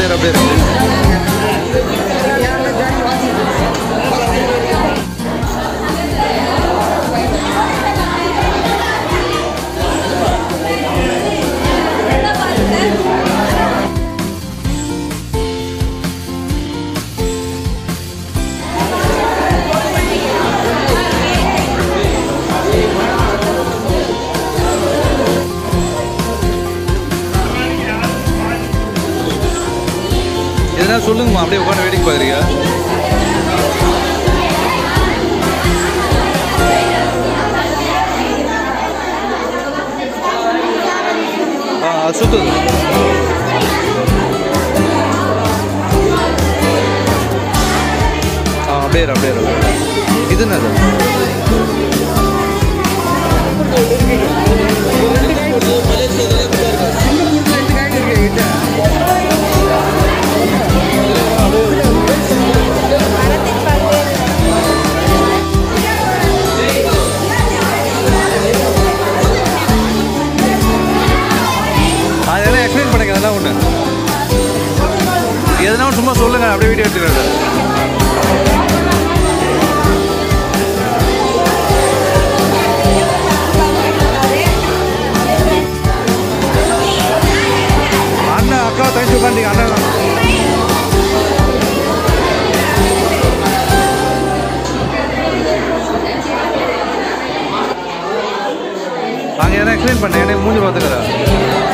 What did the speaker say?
பேர் அப்படியே இருக்கு எதனா சொல்லுங்கம்மா அப்படியே உட்காந்து வேடிக்கை பார்க்குறீங்க ஆ சுத்து ஆ அப்படியே இரு, அப்படியே இரு. இது என்னது அதெல்லாம் எக்ஸ்பிளைன் பண்ணுங்க அதெல்லாம் ஒன்று எதனா ஒண்ணு சும்மா சொல்லுங்க அப்படியே வீடியோ எடுத்துக்கிறது அண்ணன் அக்கா தங்கச்சி உட்காந்தீங்க அண்ணன் அங்கே எதனா எக்ஸ்பிளைன் பண்ணேன் எனக்கு மூஞ்சி பார்த்துக்கிறேன்